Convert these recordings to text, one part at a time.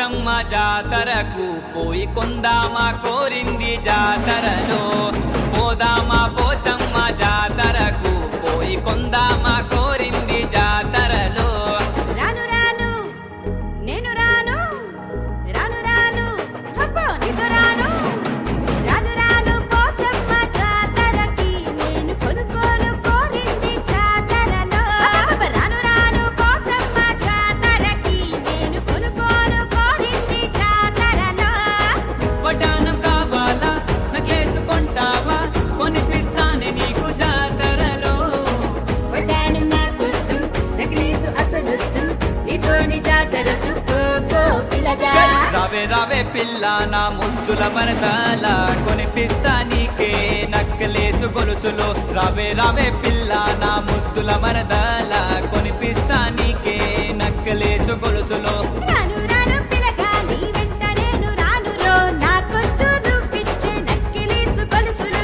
పోచమ్మ జాతరకు పోయి కొందామా కోరింది జాతరలో పోదామా పోచమ్మ జాతరకు పోయి కొందామా కోరింది జాతరలో రాను రాను నేను రాను రాను రాను అబ్బో నీతో రాను రాను రాను పోచమ్మ జాతరకి నేను కొనుక్కోను కోరింది జాతరలో అబ్బబ్బ రాను రాను పోచమ్మ జాతరకి నేను కొనుక్కోను కోరింది జాతరలో వడ్డానం కావాలా నకేసుకుంటావా కొనిపిస్తానే నీకు జాతరలో వడ్డాను నాకొద్దు నకిలీసు అసలొద్దు నీతోని జాతరొద్దు పో పో పిల్లగా రావే రావే పిల్ల నా ముద్దుల మరదాల కొనిపిస్తా నీకే నక్కలేసు గొలుసులు రావే రావే పిల్ల నా ముద్దుల మరదాల కొనిపిస్తా నీకే నక్కలేసు గొలుసులు రాను రాను పిలగా నీ వెంట నేను రానులో నా కొట్టు నువ్విచ్చే నక్కిలీసు గొలుసులు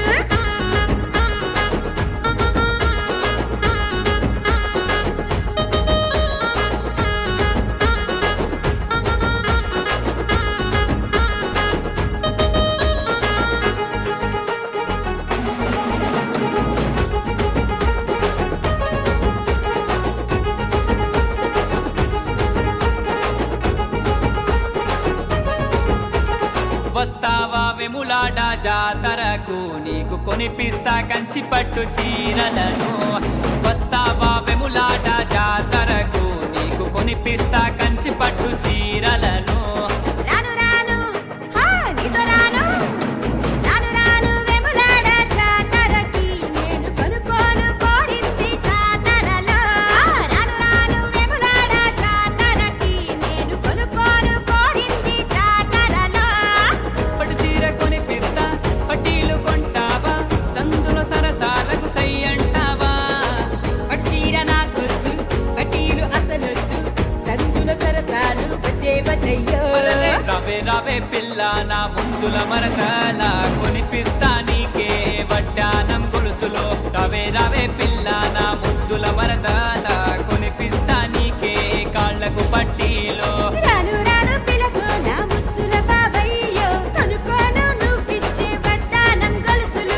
వస్తావా వెములాడ జాతరకు నీకు కొనిపిస్తా కంచి పట్టు చీరలను వస్తావా వెములాడ జాతరకు నీకు కొనిపిస్తా కంచి పట్టు చీరలను రాను రాను హా నీతో రాను రాను రాను వెములాడ జాతరకి నేను కొనుక్కోను కోరింది జాతరలో రాను రాను వెములాడ జాతరకి నేను కొనుక్కోను కోరింది జాతరలో పట్టు చీర కొనిపిస్తా పట్టీలు కొంటావా సందులో సరసాలకు సై అంటావా పట్టీర నాకొద్దు పట్టీలు అసలొద్దు సందుల సరసాలు బట్టే బట్టయ్యో వదలే రావే రావే పిల్ల నా ముందుల మరకాల కొనిపిస్తా నీకే వడ్డానం గొలుసులో రావే రావే పిల్ల నా ముద్దుల మరదాల కొనిపిస్తా నీకే కాళ్ళకు పట్టీలో రాను రాను పిలకు నా ముద్దుల బాబయ్యో కొనుక్కోను నువ్విచ్చే వడ్డానం గొలుసులు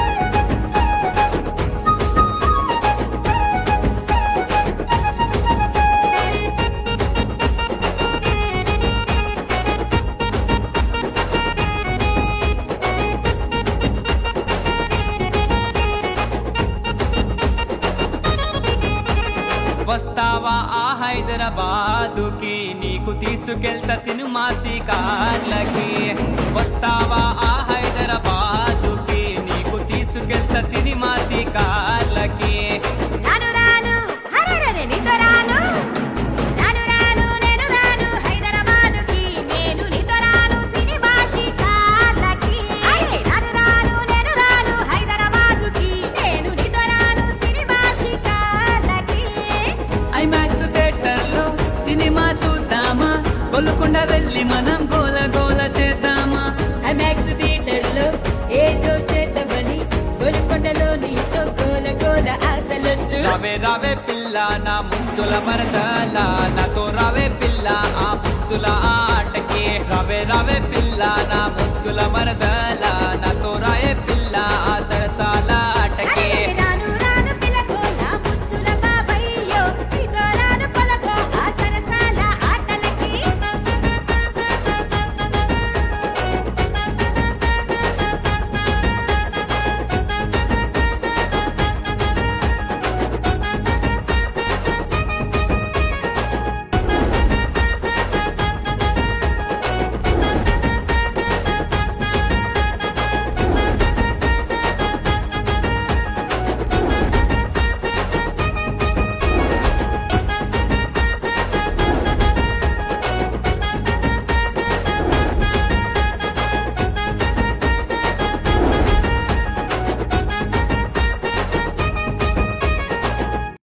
వస్తావా ఆ హైదరాబాదుకి నీకు తీసుకెళ్తా సినిమా కార్లకి వస్తావా ఆ హైదరాబాదుకి నీకు తీసుకెళ్తా సినిమా కార్లకి రాను రాను హరరరే నీతో రాను రాను రాను నేను రాను హైదరాబాదుకి నేను నీతో రాను సినిమా షికార్లకి రాను రాను నేను రాను హైదరాబాదుకి నేను నీతో రాను సినిమా షికార్లకి ఐమాక్స్ థియేటర్ లో సినిమా చూద్దామా గొల్లుకుండా వెళ్ళి మనం గోల గోల చేద్దామా ఐమాక్స్ థియేటర్ లో ఏదో చేద్దామని గోల్కొండలో నీతో గోల గోల ఆశలొద్దు రావే రావే పిల్ల నా ముద్దుల మరదల నాతో రావే పిల్ల ఆ ముద్దుల ఆటకి రావే రావే పిల్ల నా ముద్దుల మరదల నాతో రాయే పిల్ల ఆ